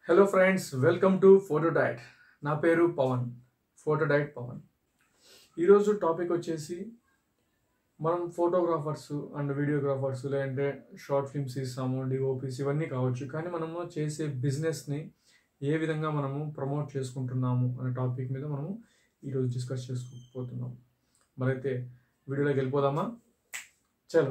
hello friends welcome to photo diet నా పేరు Pawan photo diet Pawan ఈరోజు టాపిక్ వచ్చేసి మనం ఫోటోగ్రాఫర్స్ అండ్ వీడియోగ్రాఫర్స్ లేదంటే షార్ట్ ఫిల్మ్స్ ఇస్తాము డిఓపీస్ ఇవన్నీ కావచ్చు కానీ మనము చేసే బిజినెస్ని ఏ విధంగా మనము ప్రమోట్ చేసుకుంటున్నాము అనే టాపిక్ మీద మనము ఈరోజు డిస్కస్ చేసుకోకపోతున్నాం మరైతే వీడియోలోకి వెళ్ళిపోదామా చలో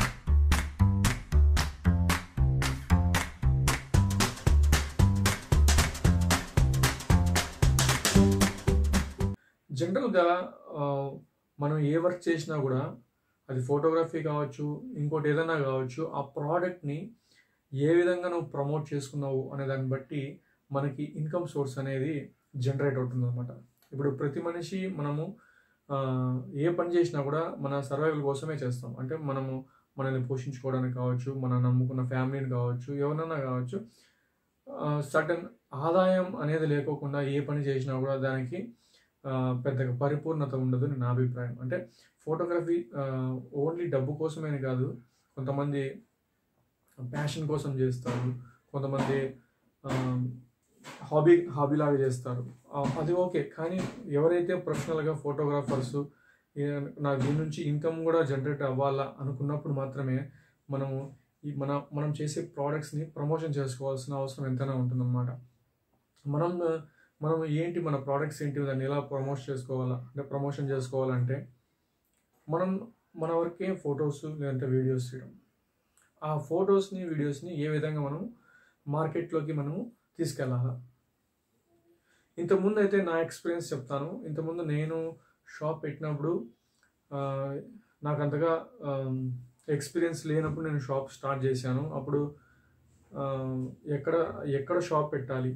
జనరల్గా ఆ, మనం ఏ వర్క్ చేసినా కూడా అది ఫోటోగ్రఫీ కావచ్చు ఇంకోటి ఏదైనా కావచ్చు ఆ ప్రోడక్ట్ని ఏ విధంగా నువ్వు ప్రమోట్ చేసుకున్నావు అనే దాన్ని బట్టి మనకి ఇన్కమ్ సోర్స్ అనేది జనరేట్ అవుతుంది అనమాట ఇప్పుడు ప్రతి మనిషి మనము ఆ, ఏ పని చేసినా కూడా మన సర్వైవల్ కోసమే చేస్తాం అంటే మనము మనల్ని పోషించుకోవడానికి కావచ్చు మనం నమ్ముకున్న ఫ్యామిలీని కావచ్చు ఎవరన్నా కావచ్చు సడన్ ఆదాయం అనేది లేకోకుండా ఏ పని చేసినా కూడా దానికి ఆ, పెద్దగా పరిపూర్ణత ఉండదు అని నా అభిప్రాయం అంటే ఫోటోగ్రఫీ ఓన్లీ డబ్బు కోసమేని కాదు కొంతమంది ప్యాషన్ కోసం చేస్తారు కొంతమంది హాబీ హాబీ లాగా చేస్తారు ఆ, అది ఓకే కానీ ఎవరైతే ప్రొఫెషనల్గా ఫోటోగ్రాఫర్స్ నాకు దీని నుంచి ఇన్కమ్ కూడా జనరేట్ అవ్వాలా అనుకున్నప్పుడు మాత్రమే మనము ఈ మన మనం చేసే ప్రోడక్ట్స్ని ప్రమోషన్ చేసుకోవాల్సిన అవసరం ఎంతైనా ఉంటుందన్నమాట మనం ఆ, మనం ఏంటి మన ప్రోడక్ట్స్ ఏంటి దాన్ని ఎలా ప్రమోట్ చేసుకోవాలా అంటే ప్రమోషన్ చేసుకోవాలంటే మనం మన వరకే ఫొటోస్ లేదంటే వీడియోస్ చేయడం ఆ ఫొటోస్ని వీడియోస్ని ఏ విధంగా మనం మార్కెట్లోకి మనము తీసుకెళ్ళాలా ఇంతకుముందు అయితే నా ఎక్స్పీరియన్స్ చెప్తాను ఇంతకుముందు నేను షాప్ పెట్టినప్పుడు ఆ, నాకు అంతగా ఎక్స్పీరియన్స్ లేనప్పుడు నేను షాప్ స్టార్ట్ చేశాను అప్పుడు ఆ, ఎక్కడ ఎక్కడ షాప్ పెట్టాలి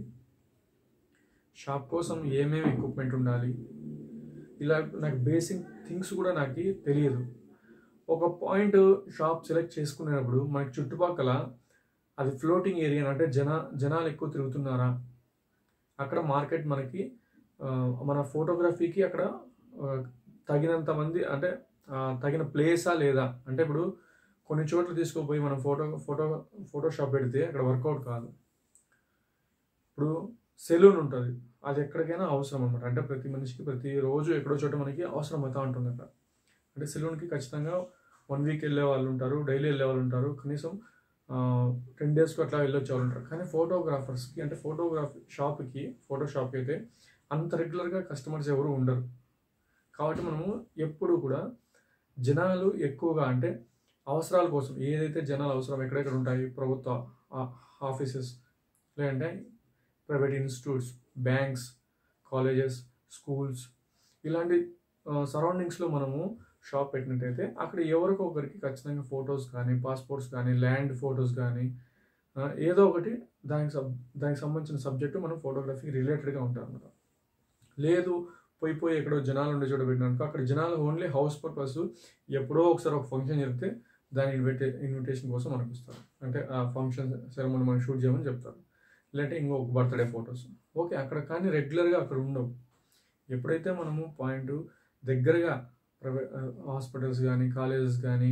షాప్ కోసం ఏమేమి ఎక్విప్మెంట్ ఉండాలి ఇలా నాకు బేసిక్ థింగ్స్ కూడా నాకు తెలియదు ఒక పాయింట్ షాప్ సెలెక్ట్ చేసుకునేటప్పుడు మనకి చుట్టుపక్కల అది ఫ్లోటింగ్ ఏరియా అంటే జన జనాలు ఎక్కువ తిరుగుతున్నారా అక్కడ మార్కెట్ మనకి ఆ, మన ఫోటోగ్రఫీకి అక్కడ ఆ, తగినంత మంది అంటే ఆ, తగిన ప్లేసా లేదా అంటే ఇప్పుడు కొన్ని చోట్ల తీసుకుపోయి మనం ఫోటో ఫోటో ఫోటో షాప్ పెడితే అక్కడ వర్కౌట్ కాదు ఇప్పుడు సెలూన్ ఉంటుంది అది ఎక్కడికైనా అవసరం అనమాట అంటే ప్రతి మనిషికి ప్రతి రోజు ఎక్కడో చోట మనకి అవసరం అవుతూ ఉంటుంది అక్కడ అంటే సెలూన్కి ఖచ్చితంగా వన్ వీక్ వెళ్ళే వాళ్ళు ఉంటారు డైలీ వెళ్ళే వాళ్ళు ఉంటారు కనీసం టెన్ డేస్కి అట్లా వెళ్ళొచ్చే వాళ్ళు ఉంటారు కానీ ఫోటోగ్రాఫర్స్కి అంటే ఫోటోగ్రాఫీ షాప్కి ఫోటో షాప్కి అయితే అంత రెగ్యులర్గా కస్టమర్స్ ఎవరు ఉండరు కాబట్టి మనము ఎప్పుడు కూడా జనాలు ఎక్కువగా అంటే అవసరాల కోసం ఏదైతే జనాలు అవసరం ఎక్కడెక్కడ ఉంటాయి ప్రభుత్వ ఆఫీసెస్ లేదంటే private institutes banks colleges schools ఇలాంటి సరౌండింగ్స్లో మనము షాప్ పెట్టినట్టయితే అక్కడ ఎవరికో ఒకరికి ఖచ్చితంగా ఫొటోస్ కానీ పాస్పోర్ట్స్ కానీ ల్యాండ్ ఫొటోస్ కానీ ఆ, ఏదో ఒకటి దానికి సబ్ దానికి సంబంధించిన సబ్జెక్టు మనం ఫోటోగ్రఫీకి రిలేటెడ్గా ఉంటాం అనమాట లేదు పోయి పోయి ఎక్కడో జనాలు ఉండే చోట పెట్టినాక అక్కడ జనాలు ఓన్లీ హౌస్ పర్పస్ ఎప్పుడో ఒకసారి ఒక ఫంక్షన్ జరిగితే దాని ఇన్విటే ఇన్విటేషన్ కోసం మనకు ఇస్తారు అంటే ఆ ఫంక్షన్ సెరమనీ మనం షూట్ చేయమని చెప్తారు లేదంటే ఇంకొక బర్త్డే ఫొటోస్ ఓకే అక్కడ కానీ రెగ్యులర్గా అక్కడ ఉండవు ఎప్పుడైతే మనము పాయింట్ దగ్గరగా ప్రైవేట్ హాస్పిటల్స్ కానీ కాలేజెస్ కానీ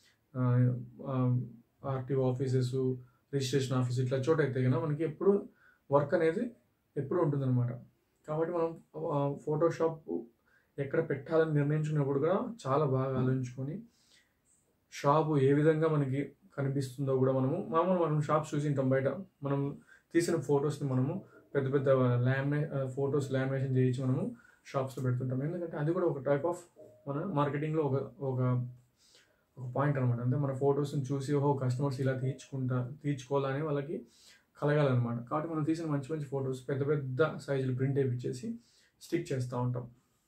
ఆర్టీఓ ఆఫీసెస్ రిజిస్ట్రేషన్ ఆఫీస్ ఇట్లా చోట అయితే కనుక మనకి ఎప్పుడు వర్క్ అనేది ఎప్పుడు ఉంటుందన్నమాట కాబట్టి మనం ఫోటోషాప్ ఎక్కడ పెట్టాలని నిర్ణయించుకున్నప్పుడు కూడా చాలా బాగా ఆలోచించుకొని షాపు ఏ విధంగా మనకి కనిపిస్తుందో కూడా మనము మామూలు మనం షాప్స్ చూసి ఉంటాం బయట మనం తీసిన ఫొటోస్ని మనము పెద్ద పెద్ద లామినే ఫొటోస్ లామినేషన్ చేయించి మనము షాప్స్లో పెడుతుంటాం ఎందుకంటే అది కూడా ఒక టైప్ ఆఫ్ మన మార్కెటింగ్లో ఒక ఒక ఒక పాయింట్ అనమాట అంటే మన ఫొటోస్ని చూసి ఓహో కస్టమర్స్ ఇలా తీర్చుకుంటా తీర్చుకోవాలని వాళ్ళకి కలగాలన్నమాట కాబట్టి మనం తీసిన మంచి మంచి ఫొటోస్ పెద్ద పెద్ద సైజులు ప్రింట్ వేయించేసి స్టిక్ చేస్తూ ఉంటాం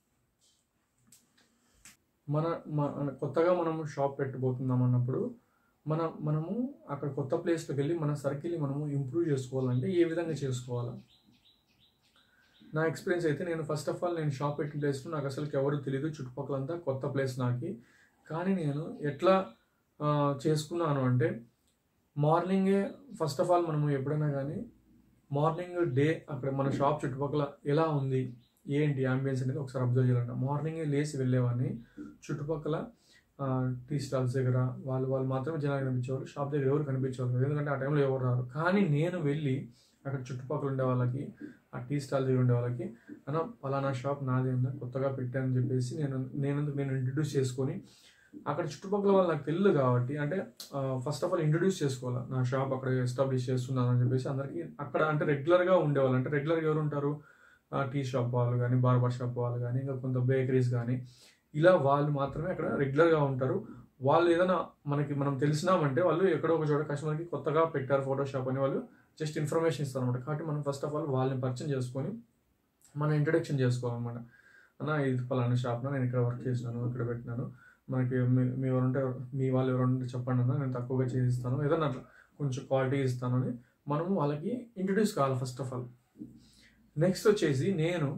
మన మన కొత్తగా మనం షాప్ పెట్టబోతున్నాం అన్నప్పుడు మన మనము అక్కడ కొత్త ప్లేస్లోకి వెళ్ళి మన సర్కిల్ని మనము ఇంప్రూవ్ చేసుకోవాలంటే ఏ విధంగా చేసుకోవాలా నా ఎక్స్పీరియన్స్ అయితే నేను ఫస్ట్ ఆఫ్ ఆల్ నేను షాప్ పెట్టిన ప్లేస్లో నాకు అసలు ఎవరు తెలియదు చుట్టుపక్కలంతా కొత్త ప్లేస్ నాకు కానీ నేను ఎట్లా ఆ, చేసుకున్నాను అంటే మార్నింగే ఫస్ట్ ఆఫ్ ఆల్ మనము ఎప్పుడైనా కానీ మార్నింగ్ డే అక్కడ మన షాప్ చుట్టుపక్కల ఎలా ఉంది ఏంటి అంబియన్స్ అనేది ఒకసారి అబ్జర్వ్ చేయాలంట మార్నింగే లేచి వెళ్ళేవాడిని చుట్టుపక్కల టీ స్టాల్స్ దగ్గర వాళ్ళు వాళ్ళు మాత్రమే జనాలు కనిపించేవారు షాప్ దగ్గర ఎవరు కనిపించేవారు ఎందుకంటే ఆ టైంలో ఎవరు రారు కానీ నేను వెళ్ళి అక్కడ చుట్టుపక్కల ఉండే వాళ్ళకి ఆ టీ స్టాల్ దగ్గర ఉండే వాళ్ళకి అన్న పలానా షాప్ నాది అన్న కొత్తగా పెట్టానని చెప్పేసి నేను నేను నేను ఇంట్రడ్యూస్ చేసుకొని అక్కడ చుట్టుపక్కల వాళ్ళు నాకు తెలియదు కాబట్టి అంటే ఫస్ట్ ఆఫ్ ఆల్ ఇంట్రడ్యూస్ చేసుకోవాలి నా షాప్ అక్కడ ఎస్టాబ్లిష్ చేస్తున్నాను అని చెప్పేసి అందరికీ అక్కడ అంటే రెగ్యులర్గా ఉండేవాళ్ళు అంటే రెగ్యులర్గా ఎవరు ఉంటారు టీ షాప్ వాళ్ళు కానీ బార్బర్ షాప్ వాళ్ళు కానీ ఇంకా కొంత బేకరీస్ కానీ ఇలా వాళ్ళు మాత్రమే అక్కడ రెగ్యులర్గా ఉంటారు వాళ్ళు ఏదైనా మనకి మనం తెలిసినామంటే వాళ్ళు ఎక్కడో ఒక చోట కస్టమర్కి కొత్తగా పెట్టారు ఫోటోషాప్ అని వాళ్ళు జస్ట్ ఇన్ఫర్మేషన్ ఇస్తారు అనమాట కాబట్టి మనం ఫస్ట్ ఆఫ్ ఆల్ వాళ్ళని పరిచయం చేసుకొని మన ఇంట్రడక్షన్ చేసుకోవాలన్నమాట అన్న ఇది పలానా షాప్లో నేను ఇక్కడ వర్క్ చేసినాను ఇక్కడ పెట్టినాను మనకి మీ మీ ఎవరు ఉంటే మీ వాళ్ళు ఎవరు ఉంటే చెప్పండి అన్న నేను తక్కువగా చేసిస్తాను ఏదన్నా అట్లా కొంచెం క్వాలిటీ ఇస్తాను అని మనము వాళ్ళకి ఇంట్రడ్యూస్ కావాలి ఫస్ట్ ఆఫ్ ఆల్ నెక్స్ట్ వచ్చేసి నేను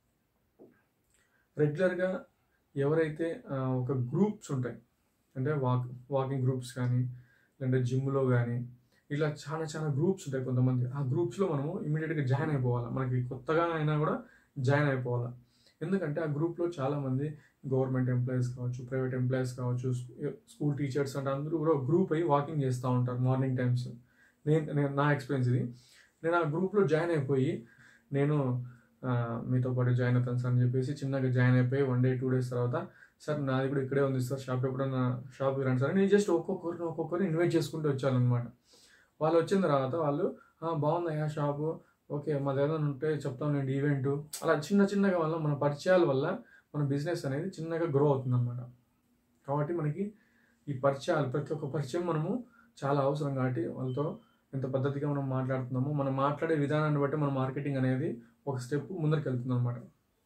రెగ్యులర్గా ఎవరైతే ఆ, ఒక గ్రూప్స్ ఉంటాయి అంటే వాక్ వాకింగ్ గ్రూప్స్ కానీ లేదంటే జిమ్లో కానీ ఇలా చాలా చాలా గ్రూప్స్ ఉంటాయి కొంతమంది ఆ గ్రూప్స్లో మనము ఇమీడియట్గా జాయిన్ అయిపోవాలి మనకి కొత్తగా అయినా కూడా జాయిన్ అయిపోవాలి ఎందుకంటే ఆ గ్రూప్లో చాలామంది గవర్నమెంట్ ఎంప్లాయీస్ కావచ్చు ప్రైవేట్ ఎంప్లాయీస్ కావచ్చు స్కూల్ టీచర్స్ అంటే అందరూ కూడా గ్రూప్ అయ్యి వాకింగ్ చేస్తూ ఉంటారు మార్నింగ్ టైమ్స్ నేను నేను నా ఎక్స్పీరియన్స్ ఇది నేను ఆ గ్రూప్లో జాయిన్ అయిపోయి నేను ఆ, మీతో పాటు జాయిన్ అవుతాను సార్ అని చెప్పేసి చిన్నగా జాయిన్ అయిపోయి వన్ డే టూ డేస్ తర్వాత సార్ నాది కూడా ఇక్కడే ఉంది సార్ షాప్ ఎప్పుడన్నా షాప్కి రండి సార్ నేను జస్ట్ ఒక్కొక్కరిని ఒక్కొక్కరిని ఇన్వైట్ చేసుకుంటూ వచ్చానమాట వాళ్ళు వచ్చిన తర్వాత వాళ్ళు "ఆ, బాగుందయ్యా షాపు ఓకే మాది ఏదైనా ఉంటే చెప్తాం నేను ఈవెంట్ అలా చిన్న చిన్నగా వల్ల మన పరిచయాల వల్ల మన బిజినెస్ అనేది చిన్నగా గ్రో అవుతుంది అనమాట కాబట్టి మనకి ఈ పరిచయాలు ప్రతి ఒక్క పరిచయం మనము చాలా అవసరం కాబట్టి వాళ్ళతో ఎంత పద్ధతిగా మనం మాట్లాడుతున్నామో మనం మాట్లాడే విధానాన్ని బట్టి మన మార్కెటింగ్ అనేది ఒక స్టెప్ ముందరికి వెళ్తుంది అనమాట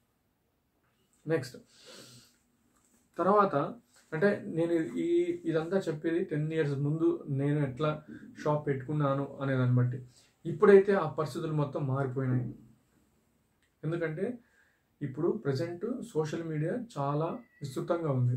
నెక్స్ట్ తర్వాత అంటే నేను ఈ ఇదంతా చెప్పేది టెన్ ఇయర్స్ ముందు నేను ఎట్లా షాప్ పెట్టుకున్నాను అనే దాన్ని బట్టి ఇప్పుడైతే ఆ పరిస్థితులు మొత్తం మారిపోయినాయి ఎందుకంటే ఇప్పుడు ప్రజెంట్ సోషల్ మీడియా చాలా విస్తృతంగా ఉంది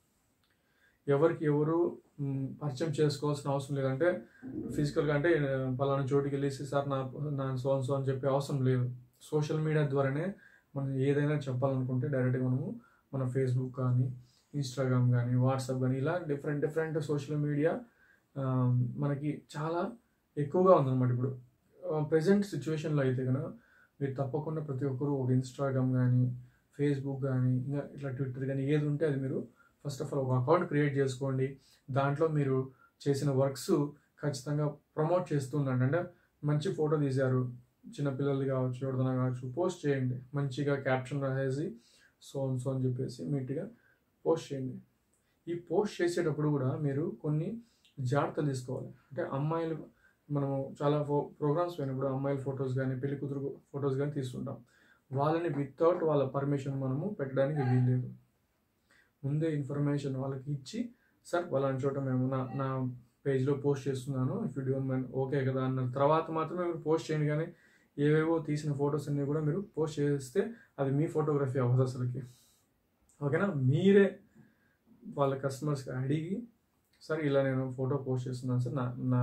ఎవరికి ఎవరు మ్, పరిచయం చేసుకోవాల్సిన అవసరం లేదంటే ఫిజికల్గా అంటే ఆ, పలానా చోటుకి వెళ్ళేసి సార్ నా నా సో సో అని చెప్పే అవసరం లేదు సోషల్ మీడియా ద్వారానే మనం ఏదైనా చెప్పాలనుకుంటే డైరెక్ట్గా మనము మన ఫేస్బుక్ కానీ ఇన్స్టాగ్రామ్ కానీ వాట్సాప్ కానీ ఇలా డిఫరెంట్ డిఫరెంట్ సోషల్ మీడియా మనకి చాలా ఎక్కువగా ఉందన్నమాట ఇప్పుడు ప్రజెంట్ సిచ్యువేషన్లో అయితే కనుక మీరు తప్పకుండా ప్రతి ఒక్కరూ ఒక ఇన్స్టాగ్రామ్ కానీ ఫేస్బుక్ కానీ ఇంకా ఇట్లా ట్విట్టర్ కానీ ఏది ఉంటే అది మీరు ఫస్ట్ ఆఫ్ ఆల్ ఒక అకౌంట్ క్రియేట్ చేసుకోండి దాంట్లో మీరు చేసిన వర్క్స్ ఖచ్చితంగా ప్రమోట్ చేస్తూ ఉండండి అంటే మంచి ఫోటో తీశారు చిన్నపిల్లలు కావచ్చు ఎవరిదైనా కావచ్చు పోస్ట్ చేయండి మంచిగా క్యాప్షన్ రాసేసి సో సో అని చెప్పేసి నీట్గా పోస్ట్ చేయండి ఈ పోస్ట్ చేసేటప్పుడు కూడా మీరు కొన్ని జాగ్రత్తలు తీసుకోవాలి అంటే అమ్మాయిలు మనము చాలా ఫో ప్రోగ్రామ్స్ పోయినప్పుడు అమ్మాయిల ఫొటోస్ కానీ పెళ్లి కూతురు ఫొటోస్ కానీ తీసుకుంటాం వాళ్ళని వితౌట్ వాళ్ళ పర్మిషన్ మనము పెట్టడానికి వీల్లేదు ముందే ఇన్ఫర్మేషన్ వాళ్ళకి ఇచ్చి సార్ వాళ్ళని చోట మేము నా నా పేజ్లో పోస్ట్ చేస్తున్నాను if you don't mind okay కదా అన్న తర్వాత మాత్రమే మీరు పోస్ట్ చేయండి కానీ ఏవేవో తీసిన ఫొటోస్ అన్నీ కూడా మీరు పోస్ట్ చేస్తే అది మీ ఫోటోగ్రఫీ అవ్వదు అసలుకి ఓకేనా మీరే వాళ్ళ కస్టమర్స్కి అడిగి సార్ ఇలా నేను ఫోటో పోస్ట్ చేస్తున్నాను సార్ నా నా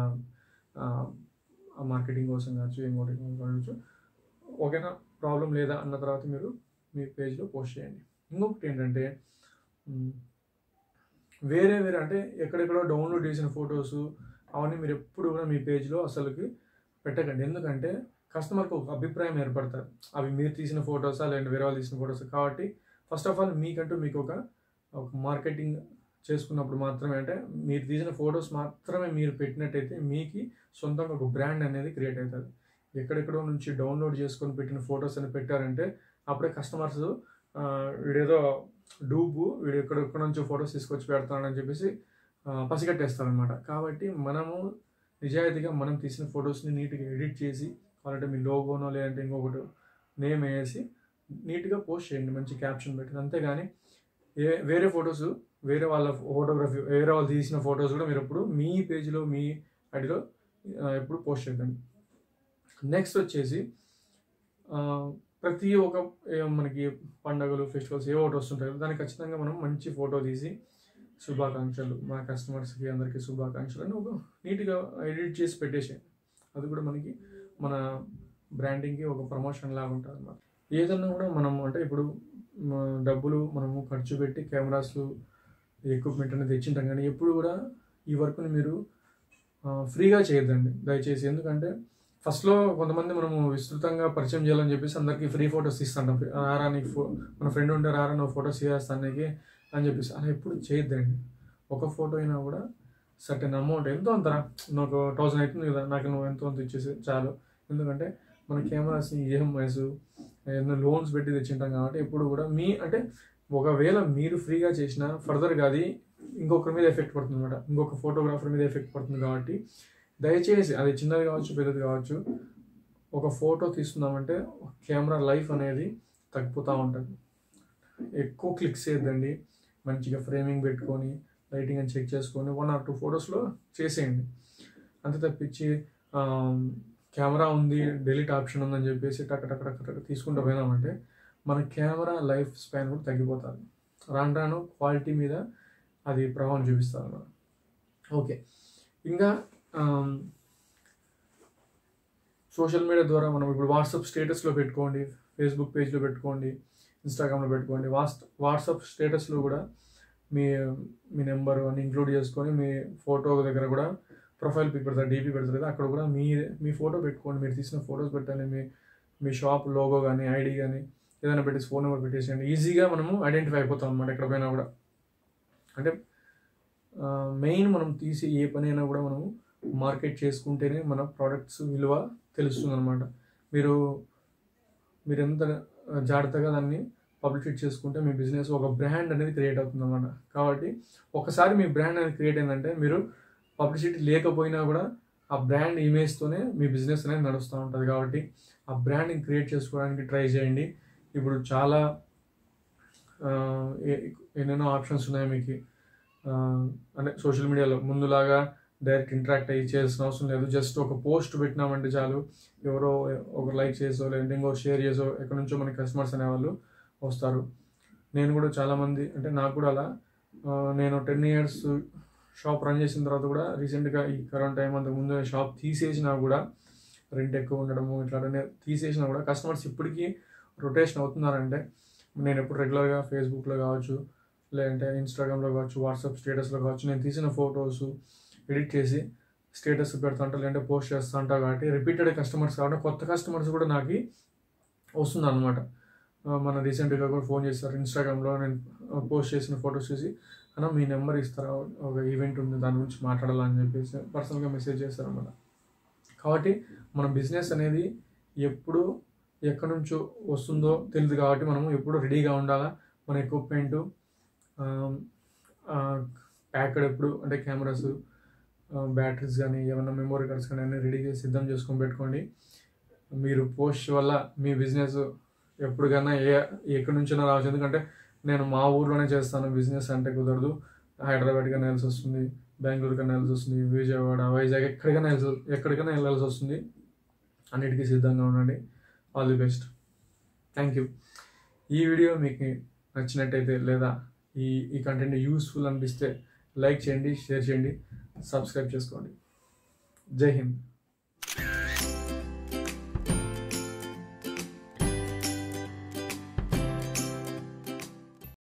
మార్కెటింగ్ కోసం కావచ్చు ఇంకోటి కావచ్చు ఓకేనా ప్రాబ్లం లేదా అన్న తర్వాత మీరు మీ పేజ్లో పోస్ట్ చేయండి ఇంకొకటి ఏంటంటే మ్, వేరే వేరే అంటే ఎక్కడెక్కడో డౌన్లోడ్ చేసిన ఫొటోస్ అవన్నీ మీరు ఎప్పుడు కూడా మీ పేజ్లో అసలుకి పెట్టకండి ఎందుకంటే కస్టమర్కి ఒక అభిప్రాయం ఏర్పడతారు అవి మీరు తీసిన ఫొటోసా లేదంటే వేరే వాళ్ళు తీసిన ఫొటోస్ కాబట్టి ఫస్ట్ ఆఫ్ ఆల్ మీకంటూ మీకు ఒక ఒక మార్కెటింగ్ చేసుకున్నప్పుడు మాత్రమే అంటే మీరు తీసిన ఫొటోస్ మాత్రమే మీరు పెట్టినట్టయితే మీకు సొంతంగా ఒక బ్రాండ్ అనేది క్రియేట్ అవుతుంది ఎక్కడెక్కడో నుంచి డౌన్లోడ్ చేసుకొని పెట్టిన ఫొటోస్ అని పెట్టారంటే అప్పుడే కస్టమర్స్ వీడేదో డూబు వీడు ఎక్కడెక్కడ నుంచో ఫొటోస్ తీసుకొచ్చి పెడతానని చెప్పేసి ఆ, పసిగట్టేస్తారనమాట కాబట్టి మనము నిజాయితీగా మనం తీసిన ఫొటోస్ని నీట్గా ఎడిట్ చేసి కావాలంటే మీ లోగోనో లేదంటే ఇంకొకటి నేమ్ వేసి నీట్గా పోస్ట్ చేయండి మంచి క్యాప్షన్ పెట్టి అంతేగాని ఏ వేరే ఫొటోస్ వేరే వాళ్ళ ఫోటోగ్రఫీ వేరే వాళ్ళు తీసిన ఫొటోస్ కూడా మీరు ఎప్పుడు మీ పేజ్లో మీ ఐడిలో ఎప్పుడు పోస్ట్ చేయకండి నెక్స్ట్ వచ్చేసి ఆ, ప్రతి ఒక్క ఏ- మనకి పండగలు ఫెస్టివల్స్ ఏ ఒకటి వస్తుంటాయి దానికి ఖచ్చితంగా మనం మంచి ఫోటో తీసి శుభాకాంక్షలు మా కస్టమర్స్కి అందరికీ శుభాకాంక్షలు అని ఒక నీట్గా ఎడిట్ చేసి పెట్టేసేయండి అది కూడా మనకి మన బ్రాండింగ్కి ఒక ప్రమోషన్ లాగా ఉంటుంది అన్నమాట ఏదన్నా కూడా మనం అంటే ఇప్పుడు మ, డబ్బులు మనము ఖర్చు పెట్టి కెమెరాస్ ఎక్విప్మెంట్ అనేది తెచ్చింటాం కానీ ఎప్పుడు కూడా ఈ వర్క్ని మీరు ఆ, ఫ్రీగా చేయొద్దండి దయచేసి ఎందుకంటే ఫస్ట్లో కొంతమంది మనము విస్తృతంగా పరిచయం చేయాలని చెప్పేసి అందరికీ ఫ్రీ ఫొటోస్ ఇస్తుంటాం రారా నీకు ఫో మన ఫ్రెండ్ ఉంటే రారా నువ్వు ఫొటోస్ చేస్తాను నీకు అని చెప్పేసి అలా ఎప్పుడు చేయొద్దండి ఒక ఫోటో అయినా కూడా సర్టెన్ అమౌంట్ ఎంతో అంతరా నాకు థౌసండ్ అవుతుంది కదా నాకు నువ్వు ఎంతో అంత ఇచ్చేసి చాలు ఎందుకంటే మన కెమెరాస్ని ఈఎంఐస్ ఎన్నో లోన్స్ పెట్టి తెచ్చింటాం కాబట్టి ఎప్పుడు కూడా మీ అంటే ఒకవేళ మీరు ఫ్రీగా చేసిన ఫర్దర్గా అది ఇంకొకరి మీద ఎఫెక్ట్ పడుతుంది అనమాట ఇంకొక ఫోటోగ్రాఫర్ మీద ఎఫెక్ట్ పడుతుంది కాబట్టి దయచేసి అది చిన్నది కావచ్చు పెద్దది కావచ్చు ఒక ఫోటో తీసుకుందామంటే కెమెరా లైఫ్ అనేది తగ్గిపోతూ ఉంటుంది ఎక్కువ క్లిక్స్ చేయొద్దండి మంచిగా ఫ్రేమింగ్ పెట్టుకొని లైటింగ్ అని చెక్ చేసుకొని వన్ ఆర్ టూ ఫొటోస్లో చేసేయండి అంతే తప్పించి కెమెరా ఉంది డెలిట్ ఆప్షన్ ఉందని చెప్పేసి టక్ టక్ టక్ టక్ తీసుకుంటూ పోయినామంటే మన కెమెరా లైఫ్ స్పాన్ కూడా తగ్గిపోతుంది రాను రాను క్వాలిటీ మీద అది ప్రభావం చూపిస్తుంది అన్నమాట ఓకే ఇంకా సోషల్ మీడియా ద్వారా మనం ఇప్పుడు వాట్సాప్ స్టేటస్లో పెట్టుకోండి ఫేస్బుక్ పేజ్లో పెట్టుకోండి ఇన్స్టాగ్రామ్లో పెట్టుకోండి వాట్స్ వాట్సాప్ స్టేటస్లో కూడా మీ మీ నెంబర్ అని ఇంక్లూడ్ చేసుకొని మీ ఫోటో దగ్గర కూడా ప్రొఫైల్ పిక్ పెడతారు డీపీ పెడతారు కదా అక్కడ కూడా మీ మీ ఫోటో పెట్టుకోండి మీరు తీసిన ఫొటోస్ పెట్టండి మీ మీ షాప్ లోగో కానీ ఐడి కానీ ఏదైనా పెట్టేసి ఫోన్ నెంబర్ పెట్టేసేయండి ఈజీగా మనము ఐడెంటిఫై అయిపోతాం అనమాట ఎక్కడ పోయినా కూడా అంటే మెయిన్ మనం తీసి ఏ పని అయినా కూడా మనము మార్కెట్ చేసుకుంటేనే మన ప్రోడక్ట్స్ విలువ తెలుస్తుంది అనమాట మీరు మీరు ఎంత జాగ్రత్తగా దాన్ని పబ్లిసిటీ చేసుకుంటే మీ బిజినెస్ ఒక బ్రాండ్ అనేది క్రియేట్ అవుతుంది అనమాట కాబట్టి ఒకసారి మీ బ్రాండ్ అనేది క్రియేట్ అయిందంటే మీరు పబ్లిసిటీ లేకపోయినా కూడా ఆ బ్రాండ్ ఇమేజ్తోనే మీ బిజినెస్ అనేది నడుస్తూ ఉంటుంది కాబట్టి ఆ బ్రాండ్ని క్రియేట్ చేసుకోవడానికి ట్రై చేయండి ఇప్పుడు చాలా ఎన్నెన్నో ఆప్షన్స్ ఉన్నాయి మీకు అంటే సోషల్ మీడియాలో ముందులాగా డైరెక్ట్ ఇంటరాక్ట్ అయ్యి చేయాల్సిన అవసరం లేదు జస్ట్ ఒక పోస్ట్ పెట్టినామంటే చాలు ఎవరో ఒక లైక్ చేసో లేదంటే ఇంకో షేర్ చేసో ఎక్కడి నుంచో మనకి కస్టమర్స్ అనేవాళ్ళు వస్తారు నేను కూడా చాలామంది అంటే నాకు కూడా అలా నేను టెన్ ఇయర్స్ షాప్ రన్ చేసిన తర్వాత కూడా రీసెంట్గా ఈ కరోనా టైం అంతకు ముందు షాప్ తీసేసినా కూడా రెంట్ ఎక్కువ ఉండడము ఇట్లా తీసేసినా కూడా కస్టమర్స్ ఇప్పటికీ రొటేషన్ అవుతున్నారంటే నేను ఎప్పుడు రెగ్యులర్గా ఫేస్బుక్లో కావచ్చు లేదంటే ఇన్స్టాగ్రామ్లో కావచ్చు వాట్సాప్ స్టేటస్లో కావచ్చు నేను తీసిన ఫొటోస్ ఎడిట్ చేసి స్టేటస్ పెడతా ఉంటా లేదంటే పోస్ట్ చేస్తూ ఉంటా కాబట్టి రిపీటెడ్ కస్టమర్స్ కాబట్టి కొత్త కస్టమర్స్ కూడా నాకు వస్తుంది అనమాట మన రీసెంట్గా కూడా ఫోన్ చేస్తారు ఇన్స్టాగ్రామ్లో నేను పోస్ట్ చేసిన ఫొటోస్ చూసి అన్న మీ నెంబర్ ఇస్తారా ఒక ఈవెంట్ ఉంది దాని గురించి మాట్లాడాలని చెప్పేసి పర్సనల్గా మెసేజ్ చేస్తారన్నమాట కాబట్టి మన బిజినెస్ అనేది ఎప్పుడు ఎక్కడి నుంచో వస్తుందో తెలియదు కాబట్టి మనము ఎప్పుడు రెడీగా ఉండాలా మన ఎక్విప్మెంట్ ప్యాకెడ్ ఎప్పుడు అంటే కెమెరాస్ బ్యాటరీస్ కానీ ఏమైనా మెమోరీ కార్డ్స్ కానీ అన్నీ రెడీ చేసి సిద్ధం చేసుకొని పెట్టుకోండి మీరు పోస్ట్ వల్ల మీ బిజినెస్ ఎప్పటికైనా ఏ ఎక్కడి నుంచైనా రావచ్చు ఎందుకంటే నేను మా ఊర్లోనే చేస్తాను బిజినెస్ అంటే కుదరదు హైదరాబాద్కి వెళ్ళాల్సి వస్తుంది బెంగళూరుకి వెళ్ళాల్సి వస్తుంది విజయవాడ వైజాగ్ ఎక్కడికైనా వెళ్ళాల్సి ఎక్కడికైనా వెళ్ళాల్సి వస్తుంది అన్నిటికీ సిద్ధంగా ఉండండి all the best thank you ఈ వీడియో మీకు నచ్చినట్టయితే లేదా ఈ ఈ కంటెంట్ యూస్ఫుల్ అనిపిస్తే లైక్ చేయండి షేర్ చేయండి సబ్స్క్రైబ్ చేసుకోండి జై హింద్